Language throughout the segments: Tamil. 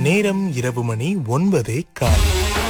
நேரம் இரவு மணி ஒன்பதே கால்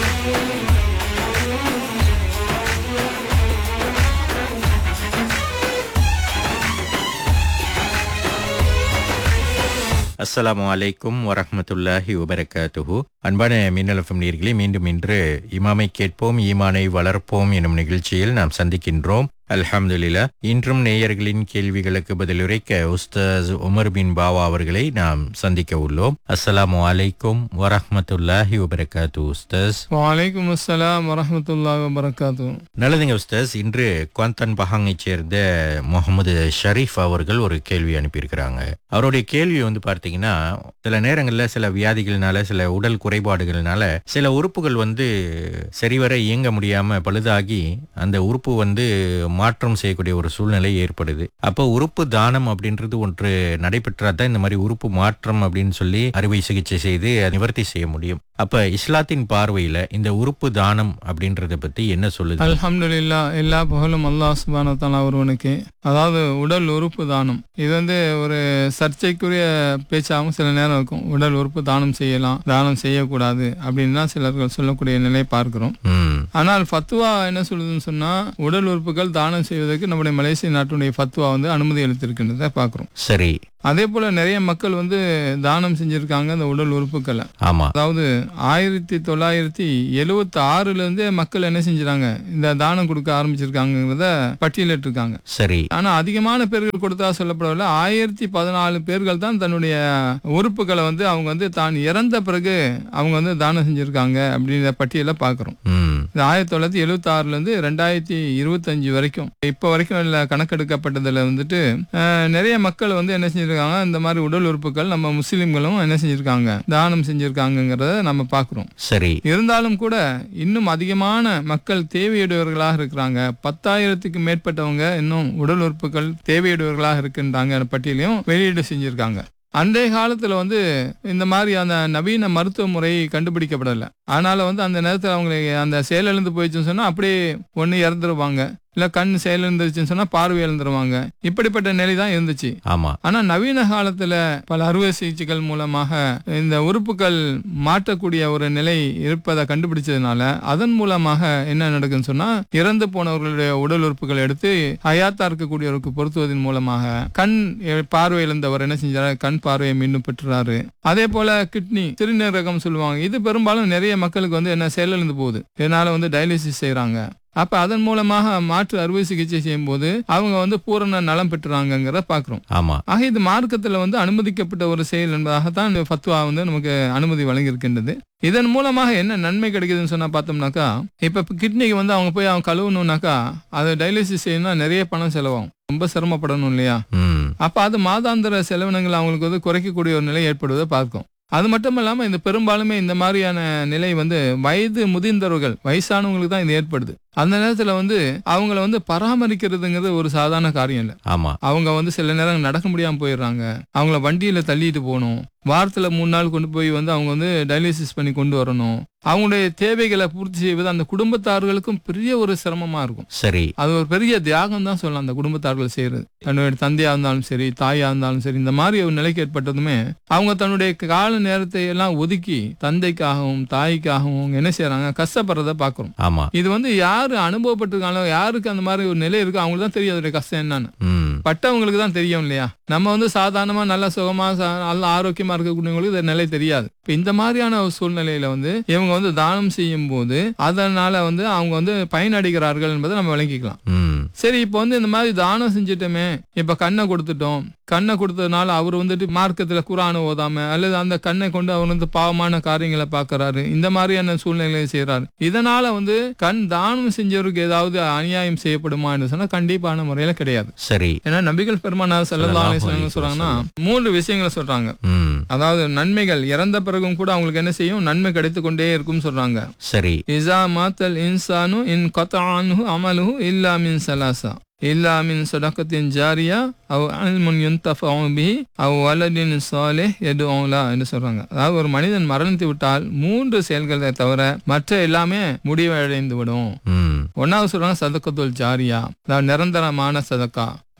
அஸ்ஸலாமு அலைக்கும் வரஹ்மத்துல்லாஹி வபரகாத்துஹு அன்பான மின்னலஃபம் நீர்களே மீண்டும் இன்று இமாமை கேட்போம் ஈமானை வளர்ப்போம் எனும் நிகழ்ச்சியில் நாம் சந்திக்கின்றோம் அல்ஹம்துலில்லா இன்றும் நேயர்களின் கேள்விகளுக்கு பதிலுரைக்க உஸ்தாஸ் உமர் பின் பாவா அவர்களை நாம் சந்திக்க உள்ளோம் அஸ்ஸலாமு அலைக்கும் வரஹ்மத்துல்லாஹி வபரகாத்து உஸ்தாஸ் வலைக்கும் அஸ்ஸலாம் வரஹமத்துல்லாஹி வபரகாத்து நல்லதுங்க உஸ்தாஸ் இன்று குவாந்தன் பஹாங்கைச் சேர்ந்த முகமது ஷரீஃப் அவர்கள் ஒரு கேள்வி அனுப்பியிருக்கிறாங்க அவருடைய கேள்வி வந்து பார்த்தீங்கன்னா சில நேரங்களில் சில வியாதிகள்னால சில உடல் குறைபாடுகள்னால சில உறுப்புகள் வந்து சரிவர இயங்க முடியாம பழுதாகி அந்த உறுப்பு வந்து மாற்றம் செய்யக்கூடிய ஒரு சூழ்நிலை ஏற்படுது அப்போ உறுப்பு தானம் அப்படின்றது ஒன்று நடைபெற்றா தான் இந்த மாதிரி உறுப்பு மாற்றம் அப்படின்னு சொல்லி அறுவை சிகிச்சை செய்து அதை நிவர்த்தி செய்ய முடியும் அப்ப இஸ்லாத்தின் பார்வையில இந்த உறுப்பு தானம் அப்படின்றத பத்தி என்ன சொல்லுது அல்ஹம்துலில்லா எல்லா புகழும் அல்லாஹ் சுபான தாலா ஒருவனுக்கு அதாவது உடல் உறுப்பு தானம் இது வந்து ஒரு சர்ச்சைக்குரிய பேச்சாகவும் சில நேரம் இருக்கும் உடல் உறுப்பு தானம் செய்யலாம் தானம் செய்யக்கூடாது அப்படின்னு தான் சிலர்கள் சொல்லக்கூடிய நிலை பார்க்கிறோம் ம் ஆனால் ஃபத்வா என்ன சொல்லுதுன்னு சொன்னா உடல் உறுப்புகள் தானம் செய்வதற்கு நம்முடைய மலேசிய நாட்டுடைய ஃபத்வா வந்து அனுமதி அளித்திருக்கின்றதை பார்க்கிறோம் சரி அதே போல நிறைய மக்கள் வந்து தானம் செஞ்சிருக்காங்க அந்த உடல் உறுப்புக்களை ஆமா அதாவது ஆயிரத்தி தொள்ளாயிரத்தி எழுவத்தி ஆறுல இருந்தே மக்கள் என்ன செஞ்சுறாங்க இந்த தானம் கொடுக்க ஆரம்பிச்சிருக்காங்கிறத பட்டியலிட்டிருக்காங்க சரி ஆனா அதிகமான பேர்கள் கொடுத்தா சொல்லப்படவில்லை ஆயிரத்தி பதினாலு பேர்கள் தான் தன்னுடைய உறுப்புகளை வந்து அவங்க வந்து தான் இறந்த பிறகு அவங்க வந்து தானம் செஞ்சிருக்காங்க அப்படிங்கிற பட்டியலை பார்க்குறோம் ம் இது ஆயிரத்தி தொள்ளாயிரத்தி எழுபத்தி ஆறுல இருந்து ரெண்டாயிரத்தி இருபத்தஞ்சு வரைக்கும் இப்போ வரைக்கும் உள்ள கணக்கெடுக்கப்பட்டதுல வந்துட்டு அஹ், நிறைய மக்கள் வந்து என்ன செஞ்சிருக்காங்க இந்த மாதிரி உடல் உறுப்புகள் நம்ம முஸ்லிம்களும் என்ன செஞ்சிருக்காங்க தானம் செஞ்சிருக்காங்கங்கிறத நம்ம பார்க்குறோம் சரி இருந்தாலும் கூட இன்னும் அதிகமான மக்கள் தேவையுடையவர்களாக இருக்கிறாங்க பத்தாயிரத்துக்கு மேற்பட்டவங்க இன்னும் உடல் உறுப்புகள் தேவையுடையவர்களாக இருக்கின்றாங்க பட்டியலையும் வெளியீடு செஞ்சிருக்காங்க அன்றைய காலத்துல வந்து இந்த மாதிரி அந்த நவீன மருத்துவ முறை கண்டுபிடிக்கப்படலை அதனால வந்து அந்த நேரத்தில் அவங்களுக்கு அந்த செயலிழந்து போயிடுச்சுன்னு சொன்னா அப்படியே ஒன்று இறந்துருவாங்க இல்லை கண் செயலிழந்துருச்சுன்னு சொன்னா பார்வை இழந்துருவாங்க இப்படிப்பட்ட நிலை தான் இருந்துச்சு ஆமா ஆனா நவீன காலத்துல பல அறுவை சிகிச்சைகள் மூலமாக இந்த உறுப்புகள் மாற்றக்கூடிய ஒரு நிலை இருப்பதை கண்டுபிடிச்சதுனால அதன் மூலமாக என்ன நடக்குன்னு சொன்னா இறந்து போனவர்களுடைய உடல் உறுப்புகள் எடுத்து ஹயாத்தா இருக்கக்கூடியவருக்கு பொருத்துவதன் மூலமாக கண் எ- பார்வை இழந்தவர் என்ன செஞ்சாரு கண் பார்வையை மீண்டும் பெற்றுறாரு அதே போல கிட்னி சிறுநீரகம் சொல்லுவாங்க இது பெரும்பாலும் நிறைய மக்களுக்கு வந்து என்ன செயலிழந்து போகுது இதனால வந்து டயாலிசிஸ் செய்றாங்க அப்ப அதன் மூலமாக மாற்று அறுவை சிகிச்சை செய்யும் போது அவங்க வந்து பூரண நலம் பெற்றுறாங்கிறத பாக்குறோம் ஆமா ஆக இது மார்க்கத்துல வந்து அனுமதிக்கப்பட்ட ஒரு செயல் என்பதாகத்தான் இந்த ஃபத்வா வந்து நமக்கு அனுமதி வழங்கியிருக்கின்றது இதன் மூலமாக என்ன நன்மை கிடைக்குதுன்னு சொன்னா பார்த்தோம்னாக்கா இப்ப கிட்னிக்கு வந்து அவங்க போய் அவங்க கழுவணும்னாக்கா அதை டயாலிசிஸ் செய்யணும்னா நிறைய பணம் செலவாகும் ரொம்ப சிரமப்படணும் இல்லையா ம் அப்ப அது மாதாந்திர செலவினங்கள் அவங்களுக்கு வந்து குறைக்கக்கூடிய ஒரு நிலை ஏற்படுவதை பார்க்கும் அது மட்டும் இல்லாம இந்த பெரும்பாலுமே இந்த மாதிரியான நிலை வந்து வயது முதிர்ந்தவர்கள் வயசானவங்களுக்கு தான் இது ஏற்படுது அந்த நேரத்துல வந்து அவங்கள வந்து பராமரிக்கிறதுங்கிறது ஒரு சாதாரண காரியம் இல்லை ஆமா அவங்க வந்து சில நேரம் நடக்க முடியாம போயிடுறாங்க அவங்கள வண்டியில தள்ளிட்டு போகணும் வாரத்துல மூணு நாள் கொண்டு போய் வந்து அவங்க வந்து டயாலிசிஸ் பண்ணி கொண்டு வரணும் அவங்களுடைய தேவைகளை பூர்த்தி செய்வது அந்த குடும்பத்தார்களுக்கும் பெரிய ஒரு சிரமமா இருக்கும் சரி அது ஒரு பெரிய தியாகம் தான் சொல்லலாம் அந்த குடும்பத்தார்கள் செய்யறது தன்னுடைய தந்தையா இருந்தாலும் சரி தாயா இருந்தாலும் சரி இந்த மாதிரி ஒரு நிலைக்கு ஏற்பட்டதுமே அவங்க தன்னுடைய கால நேரத்தை எல்லாம் ஒதுக்கி தந்தைக்காகவும் தாய்க்காகவும் என்ன செய்யறாங்க கஷ்டப்படுறத பாக்குறோம் ஆமா இது வந்து யாரு அனுபவப்பட்டிருக்காங்களோ யாருக்கு அந்த மாதிரி ஒரு நிலை இருக்கோ அவங்களுக்கு தான் தெரியும் அதோட கஷ்டம் என்னன்னு ம் பட்டவங்களுக்கு தான் தெரியும் இல்லையா நம்ம வந்து சாதாரணமா நல்ல சுகமா சா- நல்ல ஆரோக்கியமா இருக்கக்கூடியவங்களுக்கு இந்த நிலை தெரியாது இப்ப இந்த மாதிரியான ஒரு சூழ்நிலையில வந்து இவங்க வந்து தானம் செய்யும் போது அதனால வந்து அவங்க வந்து பயனடைகிறார்கள் என்பதை நம்ம விளங்கிக்கலாம் ம் சரி இப்போ வந்து இந்த மாதிரி தானம் செஞ்சுட்டோமே இப்ப கண்ணை கொடுத்துட்டோம் கண்ணை கொடுத்ததுனால அவர் வந்துட்டு மார்க்கத்துல குரான ஓதாம அல்லது அந்த கண்ணை கொண்டு அவர் வந்து பாவமான காரியங்களை பார்க்கறாரு இந்த மாதிரியான சூழ்நிலையை செய்யறாரு இதனால வந்து கண் தானம் செஞ்சவருக்கு ஏதாவது அநியாயம் செய்யப்படுமா என்று சொன்னா கண்டிப்பான முறையில கிடையாது சரி ஏன்னா நபிகள் பெருமானார் ஸல்லல்லாஹு அலைஹி ஸல்லல்லாஹு வஸல்லம் சொல்றாங்கன்னா மூன்று விஷயங்களை சொல்றாங்க ம் அதாவது நன்மைகள் இறந்த பிறகும் கூட அவங்களுக்கு என்ன செய்யும் நன்மை கிடைத்து கொண்டே இருக்கும் சொல்றாங்க சரி இசா மாத்தல் இன்சானு இன் கத்தானு அமலுஹு இல்லா மின் சலாசா இல்லா மின் சதக்கத்தின் ஜாரியா அவ் அல்முன் யுந்தஃபவு பிஹி அவ் வலதின் சாலிஹ் யதுஉலா என்று சொல்றாங்க அதாவது ஒரு மனிதன் மரணித்து விட்டால் மூன்று செயல்களை தவிர மற்ற எல்லாமே முடிவடைந்து விடும் ம் ஒன்னாவது சொல்றாங்க சதக்கத்துல் ஜாரியா அதாவது நிரந்தரமான சதக்கா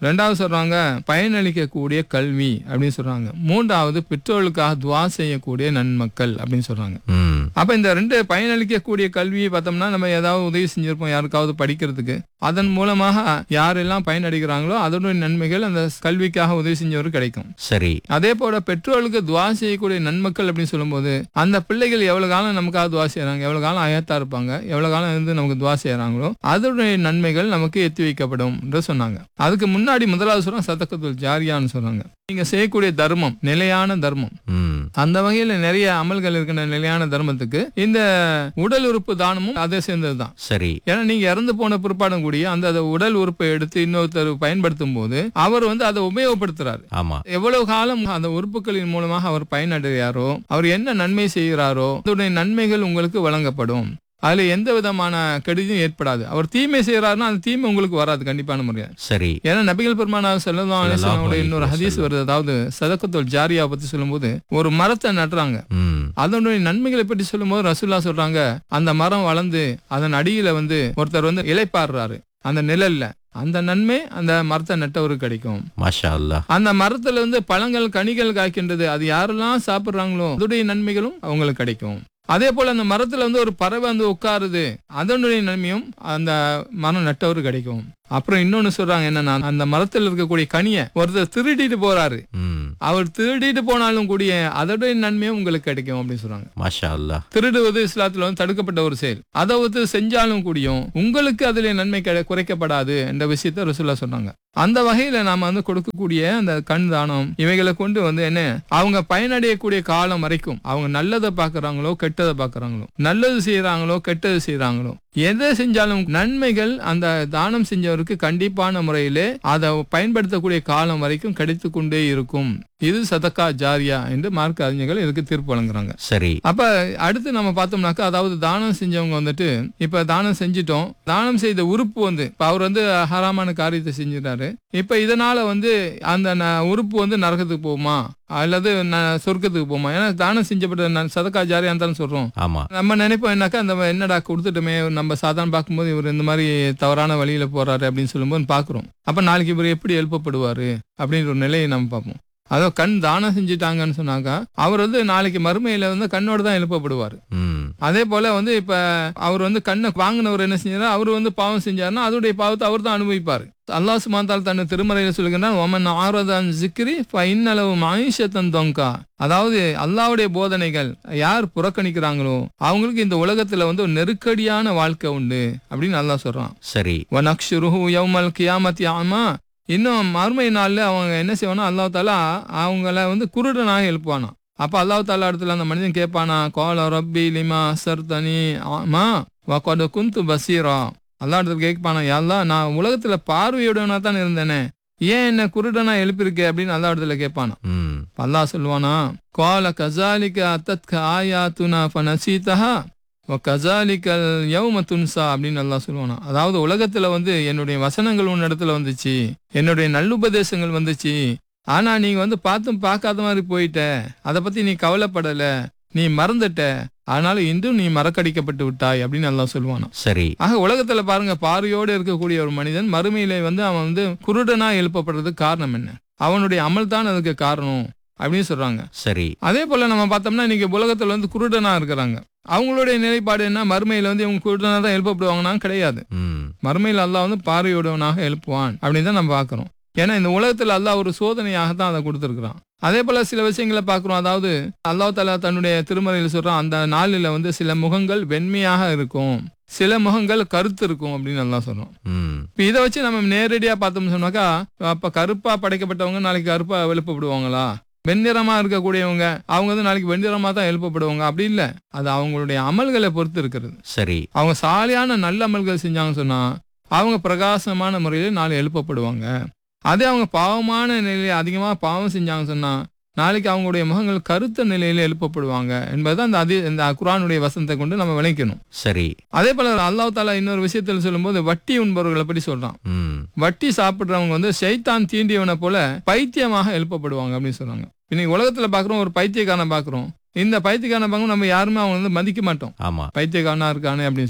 ரெண்டாவது சொல்றாங்க பயனளிக்கக்கூடிய கல்வி அப்படின்னு சொல்றாங்க மூன்றாவது பெற்றோர்களுக்காக துவா செய்யக்கூடிய நன்மக்கள் அப்படின்னு சொல்றாங்க ம் அப்ப இந்த ரெண்டு பயனளிக்கக்கூடிய கல்வியை பார்த்தோம்னா நம்ம ஏதாவது உதவி செஞ்சிருப்போம் யாருக்காவது படிக்கிறதுக்கு அதன் மூலமாக யாரெல்லாம் பயனடைகிறாங்களோ அதனுடைய நன்மைகள் அந்த கல்விக்காக உதவி செஞ்சவருக்கு கிடைக்கும் சரி அதே போல பெற்றோர்களுக்கு துவா செய்யக்கூடிய நன்மக்கள் அப்படின்னு சொல்லும்போது அந்த பிள்ளைகள் எவ்வளவு காலம் நமக்காக துவா செய்யறாங்க எவ்வளவு காலம் அயத்தா இருப்பாங்க எவ்வளவு காலம் இருந்து நமக்கு துவா செய்யறாங்களோ அதனுடைய நன்மைகள் நமக்கு எத்தி வைக்கப்படும் என்று சொன்னாங்க அதுக்கு முன்னாடி முதலாவது சொல்றாங்க சதக்கத்துல் ஜாரியான்னு சொல்றாங்க நீங்க செய்யக்கூடிய தர்மம் நிலையான தர்மம் ம் அந்த வகையில நிறைய அமல்கள் இருக்கின்ற நிலையான தர்மத்துக்கு இந்த உடல் உறுப்பு தானமும் அதை சேர்ந்ததுதான் சரி ஏன்னா நீங்க இறந்து போன பிற்பாடும் கூடிய அந்த அந்த உடல் உறுப்பை எடுத்து இன்னொருத்தர் பயன்படுத்தும் போது அவர் வந்து அதை உபயோகப்படுத்துறாரு ஆமா எவ்வளவு காலம் அந்த உறுப்புகளின் மூலமாக அவர் பயனடைகிறாரோ அவர் என்ன நன்மை செய்கிறாரோ அதனுடைய நன்மைகள் உங்களுக்கு வழங்கப்படும் அதுல எந்த விதமான கெடுதியும் ஏற்படாது அவர் தீமை செய்யறாருன்னா அந்த தீமை உங்களுக்கு வராது கண்டிப்பான முறையில் சரி ஏன்னா நபிகள் பெருமானா செல்லதான் ஸல்லல்லாஹு அலைஹி இன்னொரு ஹதீஸ் வஸல்லம். வருது அதாவது சதக்கத்தோல் ஜாரியா பத்தி சொல்லும்போது ஒரு மரத்தை நடுறாங்க ம் அதனுடைய நன்மைகளை பற்றி சொல்லும்போது ரசூல்லா சொல்றாங்க அந்த மரம் வளர்ந்து அதன் அடியில வந்து ஒருத்தர் வந்து இலைப்பாடுறாரு அந்த நிழல்ல அந்த நன்மை அந்த மரத்தை நட்டவருக்கு கிடைக்கும் மாஷா அல்லாஹ் அந்த மரத்துல இருந்து பழங்கள் கனிகள் காய்க்கின்றது அது யாரெல்லாம் சாப்பிடுறாங்களோ அதோடைய நன்மைகளும் அவங்களுக்கு கிடைக்கும் அதே போல அந்த மரத்துல வந்து ஒரு பறவை வந்து உட்காருது அதனுடைய நன்மையும் அந்த மரம் நட்டவருக்கு கிடைக்கும் அப்புறம் இன்னொன்னு சொல்றாங்க என்னன்னா அந்த மரத்துல இருக்கக்கூடிய கனியை ஒருத்தர் திருடிட்டு போறாரு ம் அவர் திருடிட்டு போனாலும் கூடிய அதோடைய நன்மையும் உங்களுக்கு கிடைக்கும் அப்படின்னு சொல்றாங்க மாஷா அல்லாஹ் திருடுவது இஸ்லாத்துல வந்து தடுக்கப்பட்ட ஒரு செயல் அதை வந்து செஞ்சாலும் கூடியும் உங்களுக்கு அதுல நன்மை கிடை- குறைக்கப்படாது என்ற விஷயத்த ரசூல்லா சொன்னாங்க அந்த வகையில நாம வந்து கொடுக்கக்கூடிய அந்த கண் தானம் இவைகளை கொண்டு வந்து என்ன அவங்க பயனடையக்கூடிய காலம் வரைக்கும் அவங்க நல்லதை பாக்குறாங்களோ கெட்டதை பாக்குறாங்களோ நல்லது செய்யறாங்களோ கெட்டது செய்யறாங்களோ எதை செஞ்சாலும் நன்மைகள் அந்த தானம் செஞ்சவருக்கு கண்டிப்பான முறையிலே அதை பயன்படுத்தக்கூடிய காலம் வரைக்கும் கிடைத்து கொண்டே இருக்கும் இது சதக்கா ஜாரியா என்று மார்க்க அறிஞர்கள் இதுக்கு தீர்ப்பு வழங்குறாங்க சரி அப்ப அடுத்து நம்ம பார்த்தோம்னாக்கா அதாவது தானம் செஞ்சவங்க வந்துட்டு இப்ப தானம் செஞ்சிட்டோம் தானம் செய்த உறுப்பு வந்து இப்ப அவர் வந்து ஹராமான காரியத்தை செஞ்சிட்டாரு இப்ப இதனால வந்து அந்த ந- உறுப்பு வந்து நரகத்துக்கு போகுமா அல்லது ந- சொர்க்கத்துக்கு போகுமா ஏன்னா தானம் செஞ்சப்பட்ட ந- சதக்கா ஜாரியா தானே சொல்றோம் ஆமா நம்ம நினைப்போம் என்னக்கா அந்த என்னடா கொடுத்துட்டோமே நம்ம சாதாரண பார்க்கும்போது இவர் இந்த மாதிரி தவறான வழியில போறாரு அப்படின்னு சொல்லும்போது பாக்குறோம் அப்ப நாளைக்கு இவர் எப்படி எழுப்பப்படுவாரு அப்படின்ற ஒரு நிலையை நம்ம பார்ப்போம் அதோ கண் தானம் செஞ்சுட்டாங்கன்னு சொன்னாக்கா அவர் வந்து நாளைக்கு மறுமையில வந்து கண்ணோட தான் எழுப்பப்படுவார் ம் அதே போல வந்து இப்ப அவர் வந்து கண்ணை வாங்கினவர் என்ன செஞ்சாரு அவர் வந்து பாவம் செஞ்சாருன்னா அதோடைய பாவத்தை அவர் தான் அனுபவிப்பார் அல்லாஹ் சுமாந்தால் தன் திருமறையில சொல்லுகிறான் ஒமன் ஆரதான் சிக்ரி இன்னளவு மாயிஷத்தன் தொங்கா அதாவது அல்லாவுடைய போதனைகள் யார் புறக்கணிக்கிறாங்களோ அவங்களுக்கு இந்த உலகத்துல வந்து ஒரு நெருக்கடியான வாழ்க்கை உண்டு அப்படின்னு அல்லாஹ் சொல்றான் சரி வனக்ஷுருஹு யௌமல் கியாமத்தி ஆமா இன்னும் மறுமை நாள்ல அவங்க என்ன செய்வானா அல்லாஹ் தாலா அவங்கள வந்து குருடனாக எழுப்புவானா அப்ப அல்லாஹ் தாலா இடத்துல அந்த மனிதன் கேட்பானா கோல ரப்பி லிமா சர்தனி ஆமா வகொட குந்து பசீரா அல்லா இடத்துல கேட்பானா யாழ்லா நான் உலகத்துல பார்வையுடனா தான் இருந்தேனே ஏன் என்ன குருடனா எழுப்பியிருக்கே அப்படின்னு அல்லா இடத்துல கேட்பானா ம் அல்லாஹ் சொல்லுவானா கோல கசாலிக்க அத்தத்க ஆயாத்துனா ஃபனசீதஹா கசாலிக்கல் யௌம துன்சா அப்படின்னு நல்லா சொல்லுவானா அதாவது உலகத்துல வந்து என்னுடைய வசனங்கள் உன் இடத்துல வந்துச்சு என்னுடைய நல்லுபதேசங்கள் வந்துச்சு ஆனா நீங்க வந்து பார்த்தும் பார்க்காத மாதிரி போயிட்ட அதை பத்தி நீ கவலைப்படல நீ மறந்துட்ட அதனால இன்றும் நீ மறக்கடிக்கப்பட்டு விட்டாய் அப்படின்னு நல்லா சொல்லுவானா சரி ஆக உலகத்துல பாருங்க பார்வையோடு இருக்கக்கூடிய ஒரு மனிதன் மறுமையில வந்து அவன் வந்து குருடனா எழுப்பப்படுறதுக்கு காரணம் என்ன அவனுடைய அமல் தான் அதுக்கு காரணம் அப்படின்னு சொல்றாங்க சரி அதே போல நம்ம பார்த்தோம்னா இன்னைக்கு உலகத்துல வந்து குருடனா இருக்கிறாங்க அவங்களுடைய நிலைப்பாடு என்ன மறுமையில வந்து இவங்க குருடனா தான் எழுப்பப்படுவாங்கன்னா கிடையாது ம் மறுமையில் அல்லாஹ் வந்து பார்வையுடவனாக எழுப்புவான் அப்படின்னு தான் நம்ம பார்க்கிறோம் ஏன்னா இந்த உலகத்துல அல்லாஹ் ஒரு சோதனையாக தான் அதை கொடுத்துருக்குறான் அதே போல சில விஷயங்களை பார்க்கிறோம் அதாவது அல்லாஹ் தாலா தன்னுடைய திருமறையில் சொல்றான் அந்த நாளில வந்து சில முகங்கள் வெண்மையாக இருக்கும் சில முகங்கள் கருத்து இருக்கும் அப்படின்னு நல்லா சொல்றோம் ம் இப்ப இதை வச்சு நம்ம நேரடியா பார்த்தோம்னு சொன்னாக்கா அப்ப கருப்பா படைக்கப்பட்டவங்க நாளைக்கு கருப்பா எழுப்பப்படுவாங்களா வெண்ணிறமா இருக்கக்கூடியவங்க அவங்க வந்து நாளைக்கு வெண்ணிறமா தான் எழுப்பப்படுவாங்க அப்படி இல்ல அது அவங்களுடைய அமல்களை பொறுத்து இருக்கிறது சரி அவங்க சாலியான நல்ல அமல்கள் செஞ்சாங்கன்னு சொன்னா அவங்க பிரகாசமான முறையில் நாளை எழுப்பப்படுவாங்க அதே அவங்க பாவமான நிலையில அதிகமா பாவம் செஞ்சாங்கன்னு சொன்னா நாளைக்கு அவங்களுடைய முகங்கள் கருத்த நிலையில எழுப்பப்படுவாங்க என்பதுதான் அந்த அதி இந்த குரானுடைய வசனத்தை கொண்டு நம்ம விளைக்கணும் சரி அதே போல அல்லாஹ் தாலா இன்னொரு விஷயத்துல சொல்லும்போது வட்டி உண்பவர்களை பற்றி சொல்றான் ம் வட்டி சாப்பிடுறவங்க வந்து ஷைத்தான் தீண்டியவனை போல பைத்தியமாக எழுப்பப்படுவாங்க அப்படின்னு சொல்றாங்க இன்னைக்கு உலகத்துல பாக்குறோம் ஒரு பைத்தியக்காரனை பாக்குறோம் இந்த பைத்தியக்காரனை பார்க்கும் நம்ம யாருமே அவங்க வந்து மதிக்க மாட்டோம் ஆமா பைத்தியக்காரனா இருக்கானே அப்படின்னு சொல்லி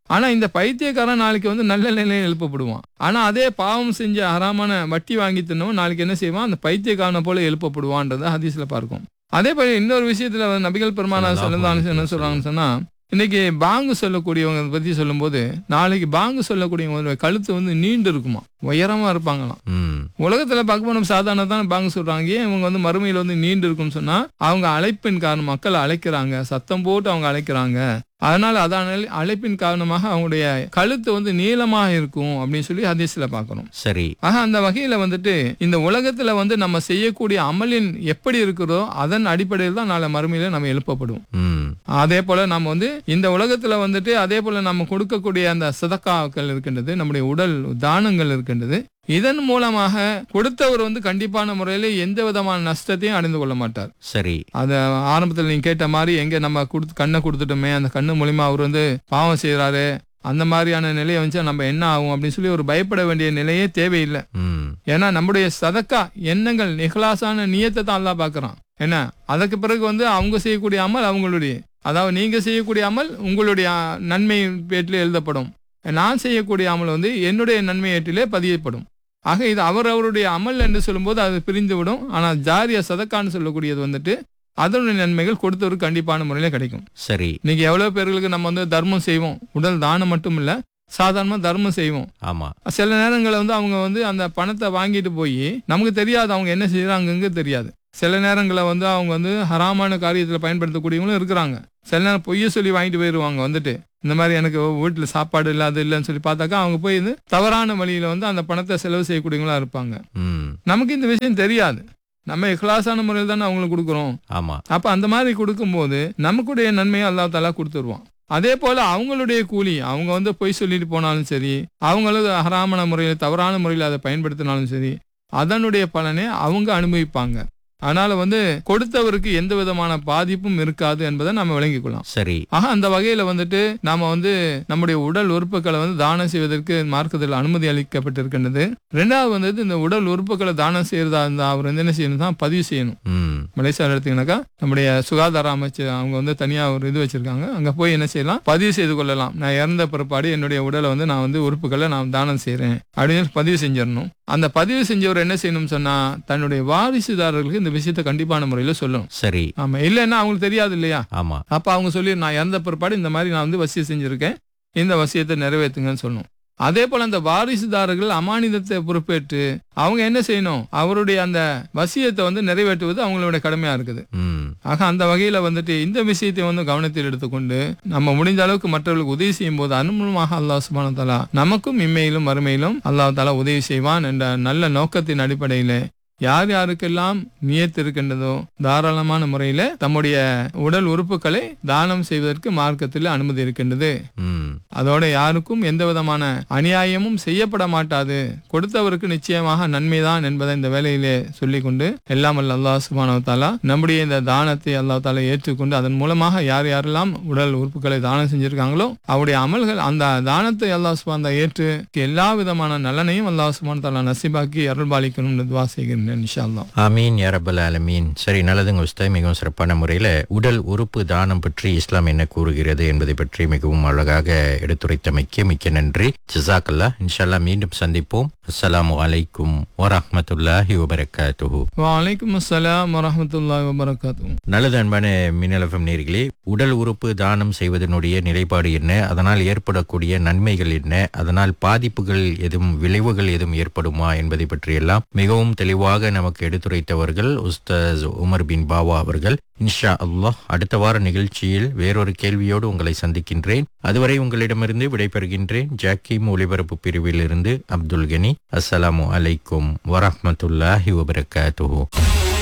ஆனா இந்த பைத்தியக்காரன் நாளைக்கு வந்து நல்ல நிலையில் எழுப்பப்படுவான் ஆனா அதே பாவம் செஞ்ச அறாமான வட்டி வாங்கி தின்னவன் நாளைக்கு என்ன செய்வான் அந்த பைத்தியக்காரனை போல எழுப்பப்படுவான்றதை ஹதீஸ்ல பார்க்கும் அதே போல இன்னொரு விஷயத்துல வந்து நபிகள் பெருமானா ஸல்லல்லாஹு சொல்லலாம் என்ன அலைஹி சொல்றாங்கன்னு சொன்னா இன்னைக்கு பாங்கு சொல்லக்கூடியவங்க பத்தி சொல்லும்போது நாளைக்கு பாங்கு சொல்லக்கூடியவங்க கழுத்து வந்து நீண்டு இருக்குமா உயரமா இருப்பாங்களாம் ம் உலகத்துல பார்க்க போனோம் சாதாரண தான் பாங்க சொல்றாங்க ஏன் இவங்க வந்து மறுமையில வந்து நீண்டு இருக்கும்னு சொன்னா அவங்க அழைப்பின் காரணம் மக்கள் அழைக்கிறாங்க சத்தம் போட்டு அவங்க அழைக்கிறாங்க அதனால அதான் அழைப்பின் காரணமாக அவங்களுடைய கழுத்து வந்து நீளமாக இருக்கும் அப்படின்னு சொல்லி ஹதீஸ்ல பார்க்கணும் சரி ஆக அந்த வகையில வந்துட்டு இந்த உலகத்துல வந்து நம்ம செய்யக்கூடிய அமலின் எப்படி இருக்கிறதோ அதன் அடிப்படையில் தான் நாளை மறுமையில நம்ம எழுப்பப்படும் ம் அதே போல நம்ம வந்து இந்த உலகத்துல வந்துட்டு அதே போல நம்ம கொடுக்கக்கூடிய அந்த சதக்காக்கள் இருக்கின்றது நம்முடைய உடல் தானங்கள் இருக்கின்றது இதன் மூலமாக கொடுத்தவர் வந்து கண்டிப்பான முறையில எந்த விதமான நஷ்டத்தையும் அடைந்து கொள்ள மாட்டார் சரி அத ஆரம்பத்துல நீங்க கேட்ட மாதிரி எங்க நம்ம கொடுத்து கண்ணை கொடுத்துட்டோமே அந்த கண்ணு மூலியமா அவர் வந்து பாவம் செய்யறாரு அந்த மாதிரியான நிலையை வந்து நம்ம என்ன ஆகும் அப்படின்னு சொல்லி ஒரு பயப்பட வேண்டிய நிலையே தேவையில்லை ம் ஏன்னா நம்முடைய சதக்கா எண்ணங்கள் நிகலாசான நியத்தை தான் அல்லாஹ் பார்க்கறான் என்ன அதுக்கு பிறகு வந்து அவங்க செய்யக்கூடிய அமல் அவங்களுடைய அதாவது நீங்க செய்யக்கூடிய அமல் உங்களுடைய ஆ, நன்மை பேட்டில் எழுதப்படும் நான் செய்யக்கூடிய அமல் வந்து என்னுடைய நன்மை ஏட்டிலே பதியப்படும் ஆக இது அவர் அவருடைய அமல் என்று சொல்லும்போது அது பிரிந்து விடும் ஆனால் ஜாரியா சதக்கான்னு சொல்லக்கூடியது வந்துட்டு அதனுடைய நன்மைகள் கொடுத்தவருக்கு கண்டிப்பான முறையில கிடைக்கும் சரி இன்னைக்கு எவ்வளவு பேர்களுக்கு நம்ம வந்து தர்மம் செய்வோம் உடல் தானம் மட்டும் இல்ல சாதாரணமா தர்மம் செய்வோம் ஆமா சில நேரங்களில் வந்து அவங்க வந்து அந்த பணத்தை வாங்கிட்டு போய் நமக்கு தெரியாது அவங்க என்ன செய்யறாங்க தெரியாது சில நேரங்களில் வந்து அவங்க வந்து ஹராமான காரியத்தில் பயன்படுத்தக்கூடியவங்களும் இருக்கிறாங்க சில நேரம் பொய்ய சொல்லி வாங்கிட்டு போயிடுவாங்க வந்துட்டு இந்த மாதிரி எனக்கு வீட்டில் சாப்பாடு இல்லை அது இல்லைன்னு சொல்லி பார்த்தாக்கா அவங்க போய் இது தவறான வழியில வந்து அந்த பணத்தை செலவு செய்யக்கூடியவங்களா இருப்பாங்க ம் நமக்கு இந்த விஷயம் தெரியாது நம்ம இஹ்லாஸான முறையில் தானே அவங்களுக்கு கொடுக்குறோம் ஆமா அப்ப அந்த மாதிரி கொடுக்கும்போது நமக்குடைய நன்மையை அல்லாஹ் தாலா கொடுத்துருவான் அதே போல அவங்களுடைய கூலி அவங்க வந்து பொய் சொல்லிட்டு போனாலும் சரி அவங்களும் ஹராமான முறையில் தவறான முறையில் அதை பயன்படுத்தினாலும் சரி அதனுடைய பலனை அவங்க அனுபவிப்பாங்க அதனால வந்து கொடுத்தவருக்கு எந்த விதமான பாதிப்பும் இருக்காது என்பதை நம்ம விளங்கிக் கொள்ளலாம் சரி ஆக அந்த வகையில வந்துட்டு நாம வந்து நம்முடைய உடல் உறுப்புகளை வந்து தானம் செய்வதற்கு மார்க்கத்தில் அனுமதி அளிக்கப்பட்டிருக்கின்றது ரெண்டாவது வந்து இந்த உடல் உறுப்புகளை தானம் செய்யறதா இருந்தா அவர் வந்து என்ன செய்யணும் தான் பதிவு செய்யணும் ம் மலேசியாவில் எடுத்தீங்கன்னாக்கா நம்முடைய சுகாதார அமைச்சர் அவங்க வந்து தனியா ஒரு இது வச்சிருக்காங்க அங்க போய் என்ன செய்யலாம் பதிவு செய்து கொள்ளலாம் நான் இறந்த பிற்பாடு என்னுடைய உடலை வந்து நான் வந்து உறுப்புகளை நான் தானம் செய்றேன் அப்படின்னு பதிவு செஞ்சிடணும் அந்த பதிவு செஞ்சவர் என்ன செய்யணும்னு சொன்னா தன்னுடைய வாரிசுதாரர்களுக்கு இந்த விஷயத்தை கண்டிப்பான முறையில சொல்லணும் சரி ஆமா இல்லைன்னா அவங்களுக்கு தெரியாது இல்லையா ஆமா அப்ப அவங்க சொல்லி நான் இறந்த பிற்பாடு இந்த மாதிரி நான் வந்து வசியம் செஞ்சிருக்கேன் இந்த வசியத்தை நிறைவேற்றுங்கன்னு சொல்லணும் அதே போல அந்த வாரிசுதாரர்கள் அமானிதத்தை பொறுப்பேற்று அவங்க என்ன செய்யணும் அவருடைய அந்த வசியத்தை வந்து நிறைவேற்றுவது அவங்களுடைய கடமையா இருக்குது ம் ஆக அந்த வகையில வந்துட்டு இந்த விஷயத்தை வந்து கவனத்தில் எடுத்துக்கொண்டு நம்ம முடிந்த அளவுக்கு மற்றவர்களுக்கு உதவி செய்யும் போது அனுமூலமாக அல்லாஹ் சுபான தலா நமக்கும் இம்மையிலும் மறுமையிலும் அல்லாஹ் தாலா உதவி செய்வான் என்ற நல்ல நோக்கத்தின் அடிப்படையில யார் யாருக்கெல்லாம் நியத்து இருக்கின்றதோ தாராளமான முறையில தம்முடைய உடல் உறுப்புகளை தானம் செய்வதற்கு மார்க்கத்தில் அனுமதி இருக்கின்றது ம் அதோட யாருக்கும் எந்த விதமான அநியாயமும் செய்யப்பட மாட்டாது கொடுத்தவருக்கு நிச்சயமாக நன்மைதான் என்பதை இந்த வேலையிலே சொல்லிக்கொண்டு எல்லாம் அல்ல அல்லாஹ் சுபானவ தாலா நம்முடைய இந்த தானத்தை அல்லாஹ் தாலா ஏற்றுக்கொண்டு அதன் மூலமாக யார் யாரெல்லாம் உடல் உறுப்புகளை தானம் செஞ்சிருக்காங்களோ அவருடைய அமல்கள் அந்த தானத்தை அல்லாஹ் சுபான் ஏற்று எல்லா விதமான நலனையும் அல்லாஹ் சுபான் தாலா நசிபாக்கி அருள்பாலிக்கணும்னு துவா செய்கின்றேன் இன்ஷா அல்லாஹ் ஆமீன் யாரபல் ஆலமீன் சரி நல்லதுங்க உஸ்தாய் மிகவும் சிறப்பான முறையில் உடல் உறுப்பு தானம் பற்றி இஸ்லாம் என்ன கூறுகிறது என்பதை பற்றி மிகவும் அழகாக எடுத்துரைத்தமைக்கு மிக்க நன்றி ஜிசாக்கல்லா இன்ஷால்லா மீண்டும் சந்திப்போம் அஸ்ஸலாமு அலைக்கும் வரஹ்மத்துல்லாஹி வபரகாத்துஹு வலைக்கம் அஸ்ஸலாம் வரஹமத்துல்லாஹி வபரகாத்து நல்லது அன்பான மின்னலஃபம் நேர்களே உடல் உறுப்பு தானம் செய்வதனுடைய நிலைப்பாடு என்ன அதனால் ஏற்படக்கூடிய நன்மைகள் என்ன அதனால் பாதிப்புகள் எதுவும் விளைவுகள் எதுவும் ஏற்படுமா என்பதை பற்றியெல்லாம் மிகவும் தெளிவாக நமக்கு எடுத்துரைத்தவர்கள் உஸ்தாஸ் உமர் பின் பாவா அவர்கள் இன்ஷா அல்லாஹ் அடுத்த வார நிகழ்ச்சியில் வேறொரு கேள்வியோடு உங்களை சந்திக்கின்றேன் அதுவரை உங்களிடமிருந்து விடைபெறுகின்றேன் ஜாக்கிம் ஒலிபரப்பு பிரிவில் இருந்து அப்துல் கனி அஸ்ஸலாமு அலைக்கும் வரஹ்மத்துல்லாஹி வபரகாத்துஹு